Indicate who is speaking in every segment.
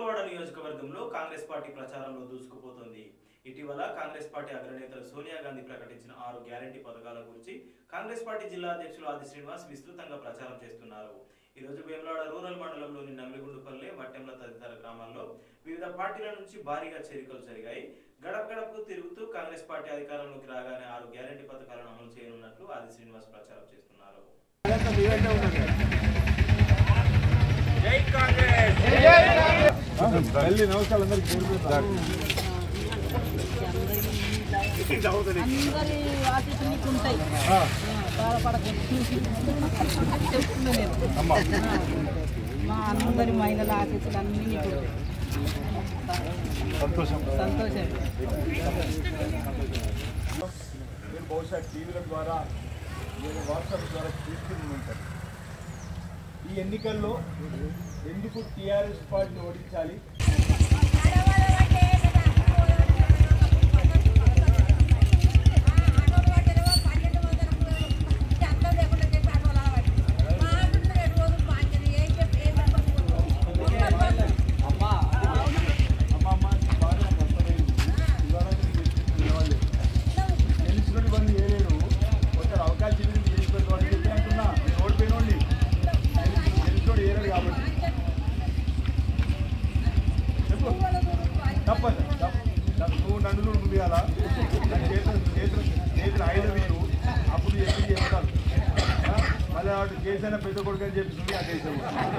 Speaker 1: వేములవాడ నియోజకవర్గంలో కాంగ్రెస్ పార్టీ ప్రచారంలో దూసుకుపోతోంది ఇటీవల కాంగ్రెస్ పార్టీ అగ్రనేతలు సోనియా గాంధీ ప్రకటించిన ఆరు గ్యారంటీ పథకాల గురించి కాంగ్రెస్ పార్టీ జిల్లా అధ్యక్షులు ఆది శ్రీనివాస్ విస్తృతంగా ప్రచారం చేస్తున్నారు ఈ రోజు వేములవాడ రూరల్ మండలంలోని నమ్మిగుండుపల్లె వట్టెంల తదితర గ్రామాల్లో వివిధ పార్టీల నుంచి భారీగా చేరికలు జరిగాయి గడప గడపకు తిరుగుతూ కాంగ్రెస్ పార్టీ అధికారంలోకి రాగానే ఆరు గ్యారంటీ పథకాలను అమలు చేయనున్నట్లు ఆది శ్రీనివాస్ ప్రచారం చేస్తున్నారు
Speaker 2: తల్లి నమస్కారం అందరికి పేరు
Speaker 3: అందరి ఆశీస్సులు నీకు ఉంటాయి బాధపడకండి చెప్తున్నా నేను మా అందరి మహిళల ఆశీస్సులు అన్నీ నీకు ఉంటాయి.
Speaker 2: సంతోషం
Speaker 3: సంతోషం
Speaker 2: మీరు బహుశా టీవీల ద్వారా నేను వాట్సాప్ ద్వారా తీసుకుని ఉంటారు ఈ ఎన్నికల్లో ఎందుకు టీఆర్ఎస్ పార్టీని ఓడించాలి అమ్మమ్మ నీ బాధ నాకు అర్థమైంది ఇవాళ నేను చెప్పింది వినవాలి. తెలిసినటువంటి ఏ లేరు ఒకసారి అవకాశం ఇవ్వండి చేసి పెట్టుకోవాలి చెప్పి అంటున్నా నేను ఓడిపోయినోడిని తెలిసినోడు ఏరాడు కాబట్టి చెప్పు తప్పదు తప్పు. తప్పు. నువ్వు నన్ను నువ్వు ముందు కదా నా చేతులు చేతులు చేతులు ఆయుధం మీరు అప్పుడు చెప్పి చెప్తారు ఆ? మళ్ళీ వాడు కేసీఆర్ పెద్ద కొడుకు అని చెప్పి నువ్వు ఆ దేశం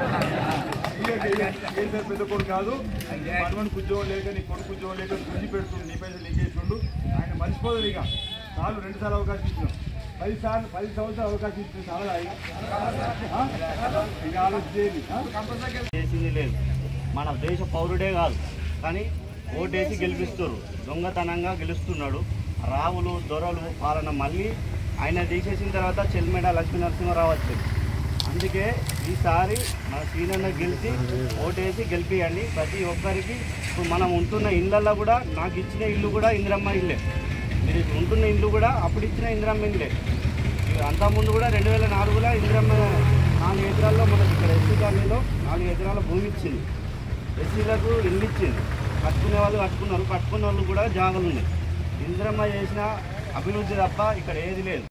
Speaker 2: కేసీఆర్ పెద్ద కొడుకు కాదు మనవనికి ఉద్యోగం లేక నీ కొడుకు ఉద్యోగం లేక గుంజి పెడుతుంది నీ పైసలు నీకేస్తుండు ఆయన మర్చిపోదు ఇక చాలు రెండు సార్లు అవకాశం ఇచ్చినాం పది సార్లు పది సంవత్సరాలు అవకాశం ఇచ్చిన చాలా ఆయన ఆ? ఇక ఆలోచించేది ఆ?
Speaker 4: చేసింది లేదు మన దేశ పౌరుడే కాదు కానీ ఓటేసి గెలిపిస్తారు దొంగతనంగా గెలుస్తున్నాడు రావులు దొరలు పాలన మళ్ళీ ఆయన తీసేసిన తర్వాత చెల్మెడ లక్ష్మీ నరసింహారావు వచ్చింది అందుకే ఈసారి మన సీనియర్ని గెలిచి ఓటేసి గెలిపియండి ప్రతి ఒక్కరికి ఇప్పుడు మనం ఉంటున్న ఇళ్ళల్లో కూడా నాకు ఇచ్చిన ఇల్లు కూడా ఇందిరమ్మ ఇల్లే మీరు ఇప్పుడు ఉంటున్న ఇల్లు కూడా అప్పుడు ఇచ్చిన ఇందిరమ్మ ఇల్లే అంతకుముందు కూడా రెండు వేల నాలుగులో ఇందిరమ్మ నాలుగు ఎకరాల్లో మనకి ఇక్కడ ఎస్సీ కాలనీలో నాలుగు ఎకరాల భూమి ఇచ్చింది ఎస్సీలకు ఇల్లు ఇచ్చింది కట్టుకునే వాళ్ళు కట్టుకున్నారు కట్టుకున్న వాళ్ళు కూడా జాగాలు ఉన్నాయి ఇందిరమ్మ చేసిన అభివృద్ధి తప్ప ఇక్కడ ఏది లేదు